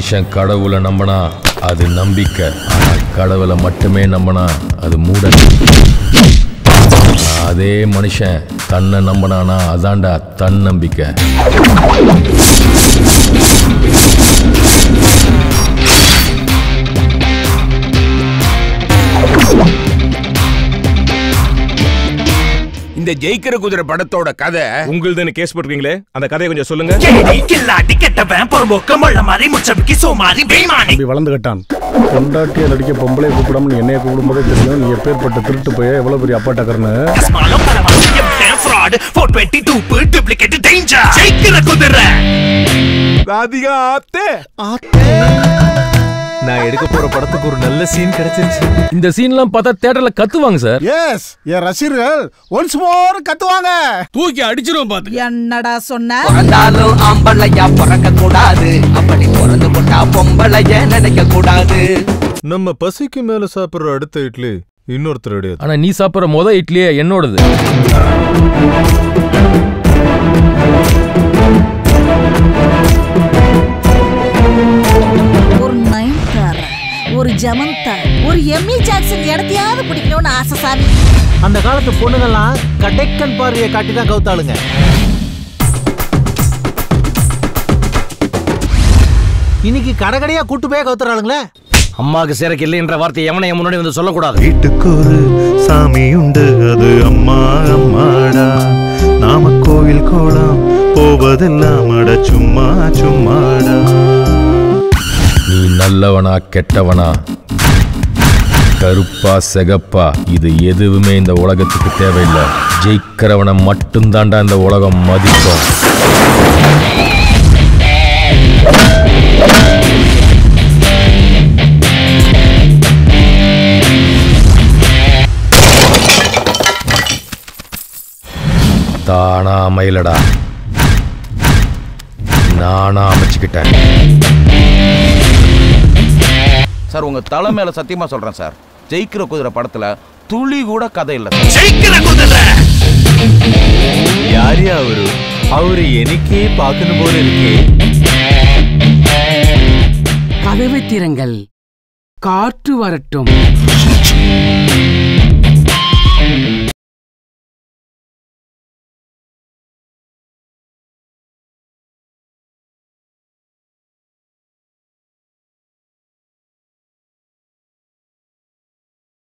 மனுஷன் கடவுளை நம்பினா அது நம்பிக்கை ஆனா கடவுளை மட்டுமே நம்பினா அது மூட அதே மனுஷன் தன்னை நம்பினானா அதான்டா தன் நம்பிக்கை இந்த ஜெயிக்கிற குதிரை படத்தோட கதை உங்களுதுன்னு கேஸ் போட்டிருக்கீங்களே அந்த கதையை கொஞ்சம் சொல்லுங்க கேடி கில்லாடி கெட்டவன் பொறும்போக்க முள்ள மாதிரி முச்சபிக்கு சோமாரி பேமானி இப்படி வளர்ந்து கட்டான் பொண்டாட்டியை நடிக்க பொம்பளை கூப்பிடாம நீ என்னைய கூப்பிடும்போதே தெரியும் நீ எப்பேற்பட்ட திருட்டு போய் எவ்வளவு பெரிய அப்பாட்டக்கர்னு கஸ்மாலம் பரவாசி Emden fraud four twenty dupe duplicate danger ஜெயிக்கிற குதிரை ராதிகா ஆத்தே நான் எடுக்க போற படத்துக்கு ஒரு நல்ல சீன் கிடைச்சிருச்சு இந்த சீன்லாம் பார்த்தா தேட்டர்ல கத்துவாங்க சார் எஸ் என் ரசிகர்கள் ஒன்ஸ் மோர் கத்துவாங்க தூக்கி அடிச்சிரும் பாத்து என்னடா சொன்ன பிறந்தாலும் ஆம்பளையா பிறக்க கூடாது அப்படி பிறந்து போட்டா பொம்பளைய நினைக்க கூடாது நம்ம பசிக்கு மேல சாப்பிடுற அடுத்த இட்லி இன்னொருத்தருடைய ஆனா நீ சாப்பிடுற முத இட்லியே என்னோடது ஒரு நயன்தார ஒரு ஜமந்தா ஒரு எம்மி ஜாக்சன் இடத்தையாவது பிடிக்கணும்னு ஆசை சாமி அந்த காலத்து பொண்ணுங்கெல்லாம் கடைக்கன் பார்வையை காட்டி தான் கவுத்தாளுங்க இன்னைக்கு கடைக்கடையா கூட்டு போய் கவுத்துறாளுங்களே அம்மாக்கு சேரக்கு இல்லைன்ற வார்த்தை எவனை என் முன்னாடி வந்து சொல்லக்கூடாது வீட்டுக்கு ஒரு சாமி உண்டு அது அம்மா அம்மாடா நாம கோவில் கோலம் போவதெல்லாம் அட சும்மா சும்மாடா நீ நல்லவனா கெட்டவனா கருப்பா செகப்பா இது எதுவுமே இந்த உலகத்துக்கு தேவையில்லை ஜெயிக்கிறவனை மட்டும்தான்டா இந்த உலகம் மதிக்கும் தானா அமையலடா நானா அமைச்சுக்கிட்டேன் சார் உங்க தலை மேல சத்தியமா சொல்றேன் சார் ஜெயிக்கிற குதிரை படத்துல துளி கூட கதை இல்ல ஜெயிக்கிற குதிரை யாரியா அவரு அவரு எனக்கே பார்க்கணும் போல இருக்கே கதவு திறங்கள் காற்று வரட்டும்